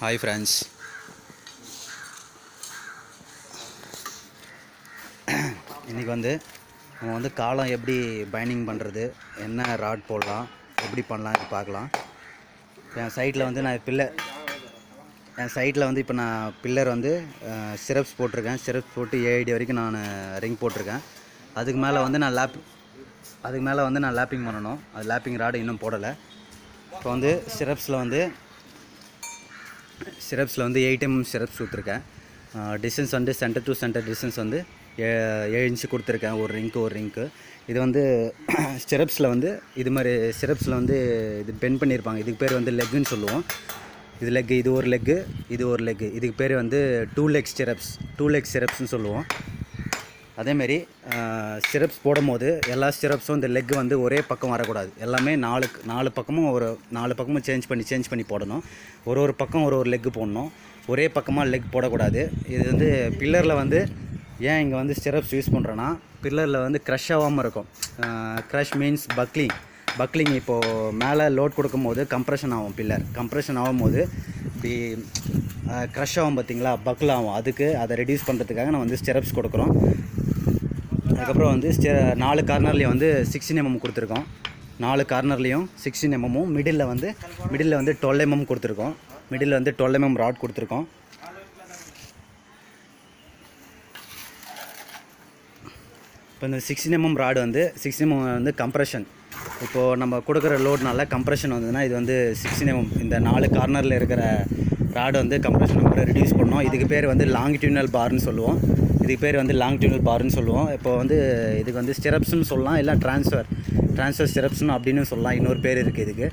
hi friends இன்றைக்கி வந்து நம்ம வந்து காலம் எப்படி பைண்டிங் பண்ணுறது என்ன ராட் போடலாம் எப்படி பண்ணலாம் இது பார்க்கலாம் என் சைட்டில் வந்து நான் பில்லர் என் சைட்டில் வந்து இப்போ நான் பில்லர் வந்து சிரப்ஸ் போட்டிருக்கேன் சிரப்ஸ் போட்டு ஏஐடி வரைக்கும் நான் ரிங் போட்டிருக்கேன் அதுக்கு மேலே வந்து நான் லேப் அதுக்கு மேலே வந்து நான் லேப்பிங் பண்ணணும் அது லேப்பிங் ராடு இன்னும் போடலை இப்போ வந்து சிரப்ஸில் வந்து சிரப்ஸில் வந்து எயிட் எம்எம் சிரப்ஸ் கொடுத்துருக்கேன் டிஸ்டன்ஸ் வந்து சென்டர் டு சென்டர் டிஸ்டன்ஸ் வந்து ஏ- ஏழு இன்ச்சு கொடுத்துருக்கேன் ஒரு ரிங்க்கு ஒரு ரிங்க்கு இது வந்து சிரப்ஸில் வந்து இது மாதிரி சிரப்ஸில் வந்து இது பென் பண்ணியிருப்பாங்க இதுக்கு பேர் வந்து லெக்குன்னு சொல்லுவோம் இது லெக்கு இது ஒரு லெக்கு இது ஒரு லெக்கு இதுக்கு பேர் வந்து two leg stirrups two leg சிரப்ஸ்னு சொல்லுவோம் அதேமாரி சிரப்ஸ் போடும்போது எல்லா சிரப்ஸும் இந்த லெக் வந்து ஒரே பக்கம் வரக்கூடாது எல்லாமே நாலு நாலு பக்கமும் ஒரு நாலு பக்கமும் சேஞ்ச் பண்ணி சேஞ்ச் பண்ணி போடணும் ஒரு ஒரு பக்கம் ஒரு ஒரு லெக் போடணும் ஒரே பக்கமாக லெக் போடக்கூடாது இது வந்து பில்லரில் வந்து ஏன் இங்கே வந்து சிரப்ஸ் யூஸ் பண்ணுறோன்னா பில்லரில் வந்து க்ரஷ் ஆகாமல் இருக்கும் க்ரஷ் மீன்ஸ் பக்லிங் பக்லிங் இப்போது மேலே லோட் கொடுக்கும்போது கம்ப்ரெஷன் ஆகும் பில்லர் கம்ப்ரெஷன் ஆகும்போது இப்படி க்ரஷ் ஆகும் பார்த்தீங்களா பக்கில் ஆகும் அதுக்கு அதை ரெடியூஸ் பண்ணுறதுக்காக நான் வந்து ஸ்டெரப்ஸ் கொடுக்குறோம் அதுக்கப்புறம் வந்து ஸ்டெ நாலு கார்னர்லேயும் வந்து சிக்ஸ்டின் எம்எம் கொடுத்துருக்கோம் நாலு கார்னர்லேயும் சிக்ஸ்டின் எம்எம்மும் மிடில் வந்து மிடில் வந்து டுவெல் எம்எம் கொடுத்துருக்கோம் மிடில் வந்து டுவெல் எம்எம் ராட் கொடுத்துருக்கோம் இப்போ இந்த சிக்ஸ்டின் எம்எம் ராடு வந்து சிக்ஸ்டின் எம்எம் வந்து கம்ப்ரெஷன் இப்போது நம்ம கொடுக்குற லோட்னால கம்ப்ரெஷன் வந்ததுன்னா இது வந்து சிக்ஸ்டின் எம்எம் இந்த நாலு கார்னரில் இருக்கிற ராடு வந்து கம்ப்ரெஷன் நம்ம ரெடியூஸ் பண்ணோம் இதுக்கு பேர் வந்து லாங்கிடியூனல் பார்னு சொல்லுவோம் இதுக்கு பேர் வந்து லாங்கிடியூனல் பார்னு சொல்லுவோம் இப்போ வந்து இதுக்கு வந்து ஸ்டெரப்ஸ்னு சொல்லலாம் இல்லை ட்ரான்ஸ்ஃபர் ட்ரான்ஸ்ஃபர் ஸ்டெரப்ஸ்னு அப்படின்னு சொல்லலாம் இன்னொரு பேர் இருக்குது இதுக்கு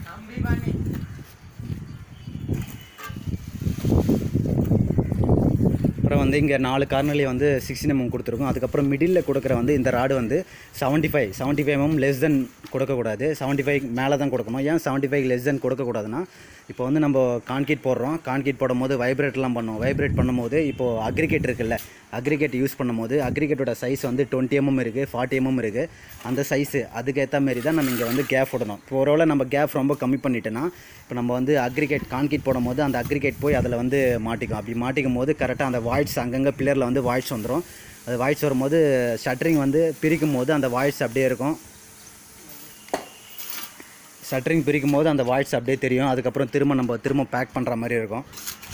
அப்புறம் வந்து இங்கே நாலு கார்னர்லேயே வந்து சிக்ஸ்டின் எம்எம் கொடுத்துருக்கோம் அதுக்கப்புறம் மிடில் கொடுக்குற வந்து இந்த ராடு வந்து seventy five seventy five mm less than கொடுக்கக்கூடாது செவன்ட்டி ஃபைவ் மேலே தான் கொடுக்கணும் ஏன் செவன்ட்டி ஃபைவ் லெஸ் தென் கொடுக்கக்கூடாதுன்னா இப்போ வந்து நம்ம கான்கிரீட் போடுறோம் கான்கிரீட் போடும்போது வைப்ரேட்லாம் பண்ணுவோம் வைப்ரேட் பண்ணும்போது இப்போது அக்ரிகேட் இருக்குல்ல அக்ரிகேட் யூஸ் பண்ணும்போது அக்ரிகேட்டோட சைஸ் வந்து டுவெண்ட்டி எம்எம் இருக்குது ஃபார்ட்டி எம்எம் இருக்குது அந்த சைஸு அதுக்கேற்ற மாரி தான் நம்ம இங்கே வந்து கேப் விடணும் இப்போ ஒருவேளை நம்ம கேப் ரொம்ப கம்மி பண்ணிட்டோன்னா இப்போ நம்ம வந்து அக்ரிகேட் கான்கிரீட் போடும்போது அந்த அக்ரிகேட் போய் அதில் வந்து மாட்டிக்கும் அப்படி மாட்டிக்கும் போது கரெக்டாக அந்த வாய்ட்ஸ் அங்கங்கே பில்லரில் வந்து வாய்ட்ஸ் வந்துடும் அது வாய்ட்ஸ் வரும்போது ஷட்டரிங் வந்து பிரிக்கும் போது அந்த வாய்ட்ஸ் அப்படியே இருக்கும் ஷட்டரிங் பிரிக்கும் போது அந்த வாய்ட்ஸ் அப்படியே தெரியும் அதுக்கப்புறம் திரும்ப நம்ம திரும்ப பேக் பண்ணுற மாதிரி இருக்கும்